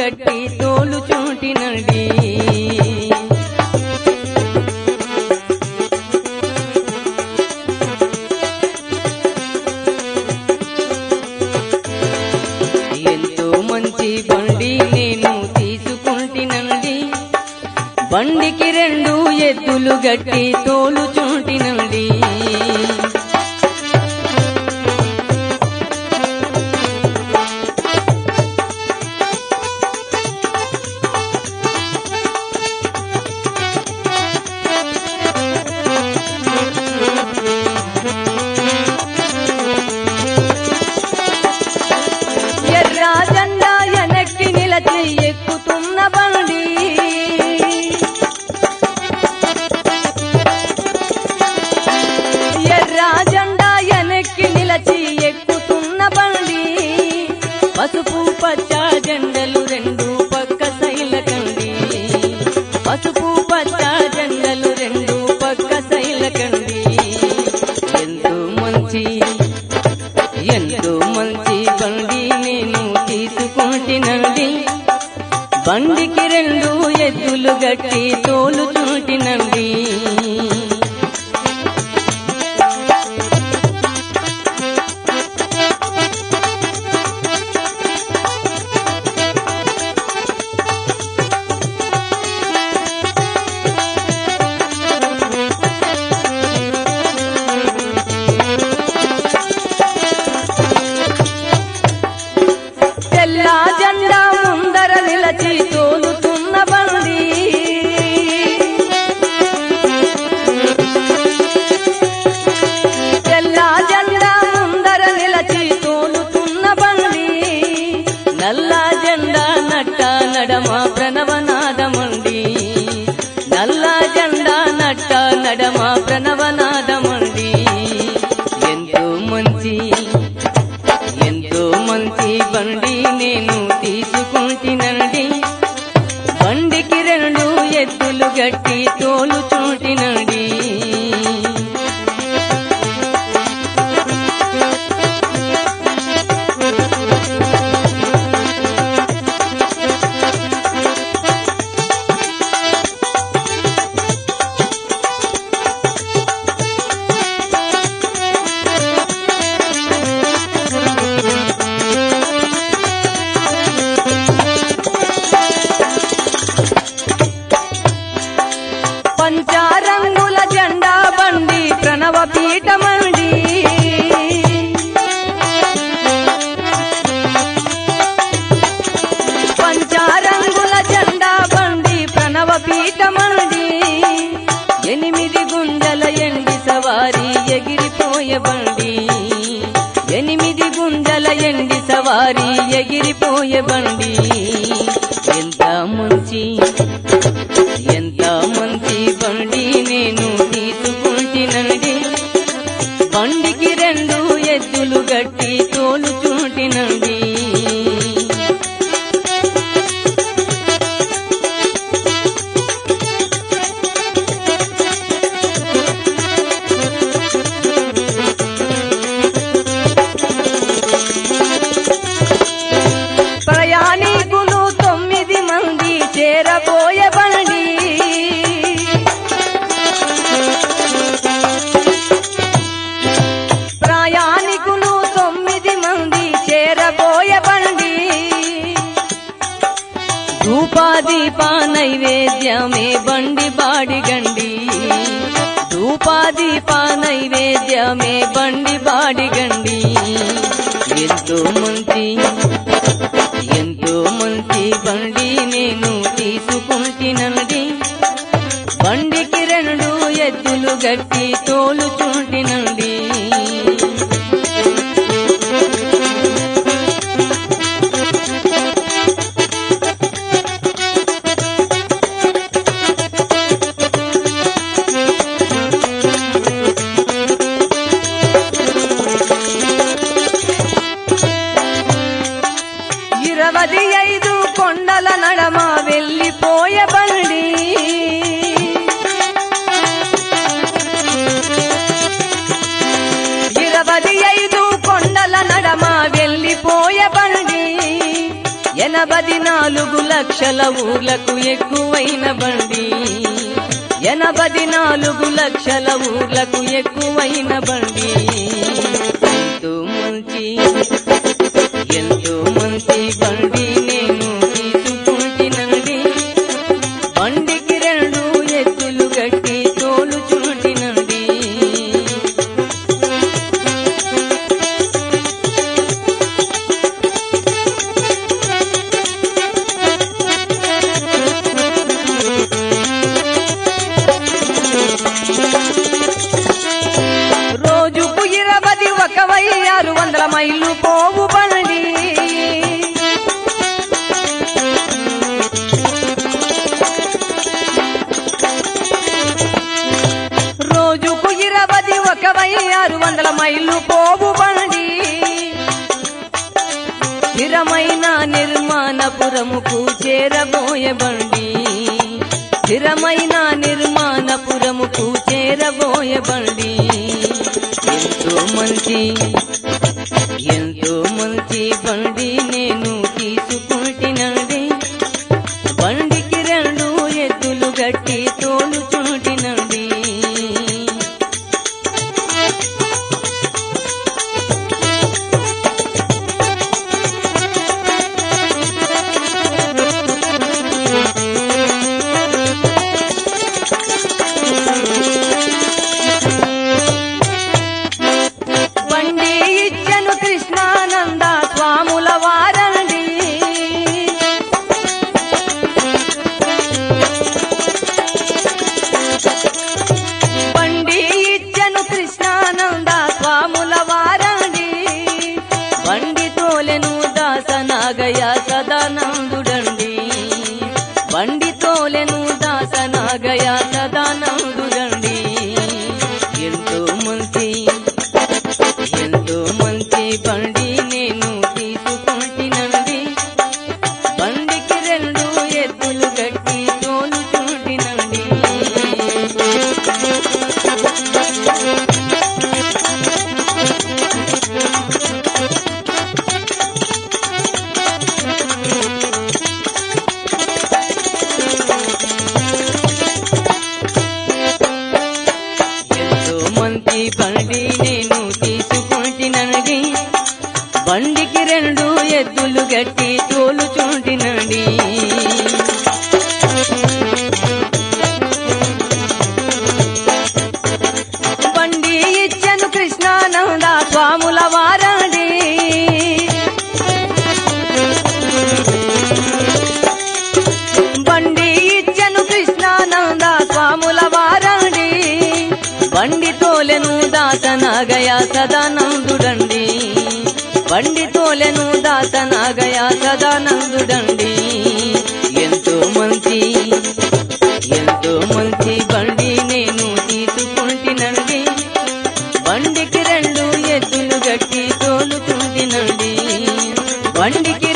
గట్టి తోలు చూటినండి ఎంతో మంచి బండి నేను తీసుకుంటినండి బండికి రెండు ఎద్దులు గట్టి తోలు చూటినండి ఎర్ర జెండా వెనక్కి నిలచి ఎక్కుతున్న బండి ఎర్ర జెండా వెనక్కి నిలచి ఎక్కుతున్న బండి పసుపు పచ్చ జెండలు రెండు పక్క శైలకండి పసుపు పచ్చ జెండలు రెండు పక్క శైలకండి ఎంతో మంచి ఎంతో మంచి బండి నేను తీసుకుంటినండి బండికి రెండు ఎద్దులు గట్టి తోలు చూటినండి తెల్ల జెండా ముందర నిలచి తోలుతున్న బండి తెల్ల జెండా ముందర నిలచి తోలుతున్న బండి నల్ల జెండా నట్ట నడమ ప్రణవనాదమండి నల్ల జెండా నట్ట నడమ ప్రణవనాదమండి ఎంతో మంచి ఎంతో మంచి బండి నేను తీసుకుంటినండి బండికి రెండు ఎద్దులు గట్టి తోలు చూటినండి పంచారంగుల జెండా బండి ప్రణవ పీఠమండి పంచారంగుల జెండా బండి ప్రణవ పీఠమండి ఎనిమిది గుండెల ఎండి సవారి ఎగిరిపోయే బండి ఎనిమిది గుండెల ఎండి సవారి ఎగిరిపోయే బండి ఎంత మంచి ఎంత మంచి బండి నేను తీసుకుంటినండి బండికి రెండు ఎద్దులు గట్టి తోలు చూటినండి ప్రయాణికులు తొమ్మిది మంది చేరబోయే బండి ప్రయాణికులు తొమ్మిది మంది చేరబోయే బండి ధూపాదీప నైవేద్యమే బండి బాడిగండి ధూపాదీప నైవేద్యమే బండి బాడిగండి ఎంతో మంచి ఎంతో మంచి బండి నేను తీసుకుంటినండి బండికి రెండు ఎద్దులు గట్టి తోలు చూటినండి ఎనభై నాలుగు లక్షల ఊర్లకు ఎక్కువైన బండి ఎనభై నాలుగు లక్షల ఊర్లకు ఎక్కువైన బండి ఎంతో మంచి ఎంతో మంచి బండి నేను తీసుకుంటునండి బండికి రెండు ఎత్తులు గట్టి తోలు చుంటినండి రోజుకు ఇరవై ఒక వెయ్యి ఆరు వందల మైళ్ళు పోవు బండి రోజుకు ఇరవై ఒక వెయ్యి ఆరు వందల మైళ్ళు పోవు బండి స్థిరమైన నిర్మాణపురముకు చేరబోయే బండి స్థిరమైన నిర్మాణపురముకు చేరబోయే బండి ఎంతో మంచి ఎంతో మంచి బండి నేను తీసుకుంటునండి బండికి రెండు ఎద్దులు గట్టి తోలు చూటినండి బండి ఇచ్చను కృష్ణానంద స్వాముల వారండి బండి ఇచ్చను కృష్ణానంద స్వాముల వారండి బండి తోలెను దాసనాగయ సదానందుడండి బండి తోలెను దాసనాగయ సదానందుడండి ఎంతో మంచి ఎంతో మంచి బండి నేను తీసుకుంటునండి బండికి రెండు ఎద్దులు గట్టి తోలు చూటినండి ఎంతో మంచి బండి నేను తీసుకుంటునండి బండికి రెండు ఎద్దులు గట్టి తోలు చూటినండి బండి ఇచ్చను కృష్ణానంద స్వాముల వారండి బండి ఇచ్చను కృష్ణానంద స్వాముల వారండి బండి తోలెను దాసనాగయ సదానందుడండి బండి తోలెను దాసనాగయ సదానందుడండి ఎంతో మంచి ఎంతో మంచి బండి నేను తీసుకుంటునండి బండికి రెండు ఎద్దులు గట్టి తోలుకుంటునండి బండికి